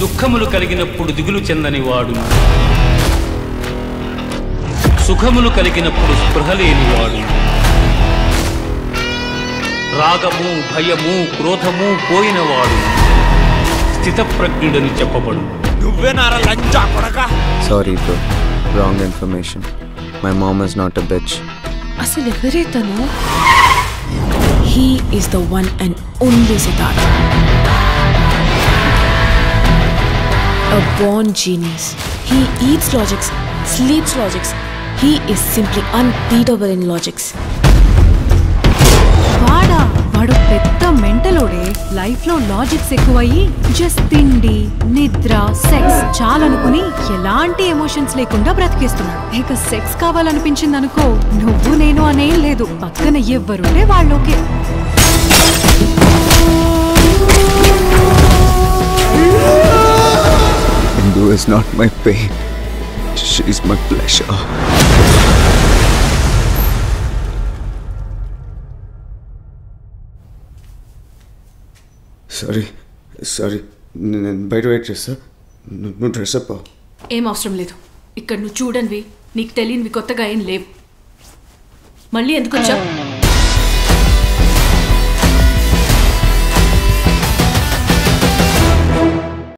దుఃఖములు కలిగినప్పుడు దిగులు చెందని వాడు సుఖములు కలిగినప్పుడు స్పృహ లేనివాడు రాగము భయము క్రోధము పోయినవాడు స్థితప్రజ్ఞుడని చెప్పబడు నువ్వేనారా లంచా కొడక sorry bro wrong information my mom is not a bitch అసలు ఎవరే తను he is the one and only Siddharth A born genius. He eats logics, sleeps logics. He is simply unbeatable in logics. వాడా వాడు పెద్ద మెంటలోడే లైఫ్ లో logics ఎక్కువయ్యి just తిండి నిద్ర సెక్స్ చాలనుకుని ఎలాంటి ఎమోషన్స్ లేకుండా బ్రతికేస్తున్నాడు ఇక సెక్స్ కావాలనిపించింది అనుకో నువ్వు నేను అనేం లేదు పక్కన ఎవ్వరుంటే వాళ్ళోకే Hindu is not my pain. She's my pleasure. Sorry sorry నేను బయట వెయిట్ చేస్తా నువ్వు నువ్వు డ్రెస్ అప్ అవ్వు. ఏం అవసరం లేదు ఇక్కడ నువ్వు చూడనివి నీకు తెలియనివి కొత్తగా ఏం లేవు మళ్ళీ ఎందుకు వచ్చావు